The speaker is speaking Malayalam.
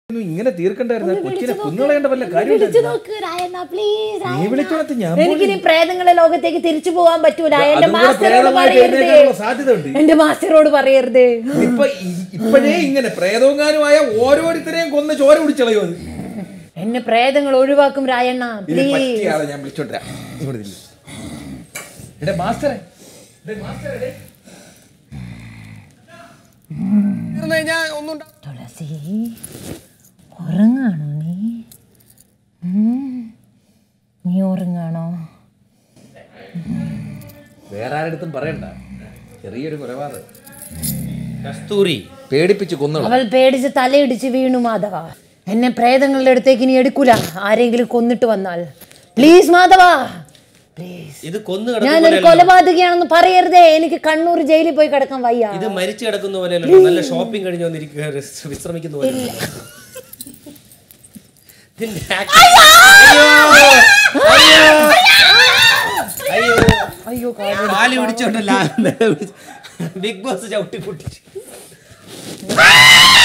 ഒന്നും ഇങ്ങനെ തീർക്കണ്ടായിരുന്നു കൊച്ചിനെ കുന്നുകളയേണ്ട വല്ല കാര്യം വിളിച്ചു നോക്ക് രായണ്ണ പ്ലീസ് നീ വിളിച്ചോളത്ത് ഞാൻ എനിക്കിനി പ്രേതങ്ങളെ ലോകത്തേക്ക് തിരിച്ചു പോകാൻ പറ്റൂല എന്റെ അതും കൂടെ മാസ്റ്ററോട് പ്രേതമായിട്ട് പറയരുത് എഴുന്നേൽക്കാനുള്ള സാധ്യത ഉണ്ട് എന്റെ മാസ്റ്ററോട് പറയരുത് ഇപ്പൊ ഇ- ഇപ്പോഴേ ഇങ്ങനെ പ്രേതവങ്ങാനുമായ ഓരോരുത്തരെയും കൊന്ന് ചോര കുടിച്ചളയോ അത് എന്നെ പ്രേതങ്ങൾ ഒഴിവാക്കും രായണ്ണ ഇതിന് പ്ലീസ് പറ്റിയ ആളെ ഞാൻ വിളിച്ചോണ്ടിരാ ഇവിടെ ഇല്ല എടേ മാസ്റ്ററെ എടേ മാസ്റ്ററെ എടേ. തീർന്നു കഴിഞ്ഞാ ഒന്നും ഉണ്ടാ- തുളസി ഉറങ്ങാണോ നീ ഉം. നീ ഉറങ്ങാണോ വേറെ ആരടുത്തും പറയണ്ട ചെറിയൊരു കൊലപാതകം കസ്തൂരി പേടിപ്പിച്ച് കൊന്നു അവൾ പേടിച്ച് തലയിടിച്ച് വീണു മാധവ എന്നെ പ്രേതങ്ങളുടെ അടുത്തേക്ക് ഇനി എടുക്കൂല ആരെങ്കിലും കൊന്നിട്ട് വന്നാൽ പ്ലീസ് മാധവ പ്ലീസ് ഇത് കൊന്നു ഞാനൊരു കിടക്കുന്ന കൊലപാതകയാണെന്ന് പറയരുതേ എനിക്ക് കണ്ണൂർ ജയിലിൽ പോയി കിടക്കാൻ വയ്യ ഇത് മരിച്ചു കിടക്കുന്ന പോലെയല്ലോ നല്ല ഷോപ്പിംഗ് കഴിഞ്ഞ് വന്നിരിക്കുക rest- വിശ്രമിക്കുന്ന പോലെ ഇതിന്റെ act- അയ്യോ അയ്യോ കാല് പിടിച്ചോണ്ടല്ല ബിഗ് ബോസ് ചവിട്ടി പൊട്ടിച്ചു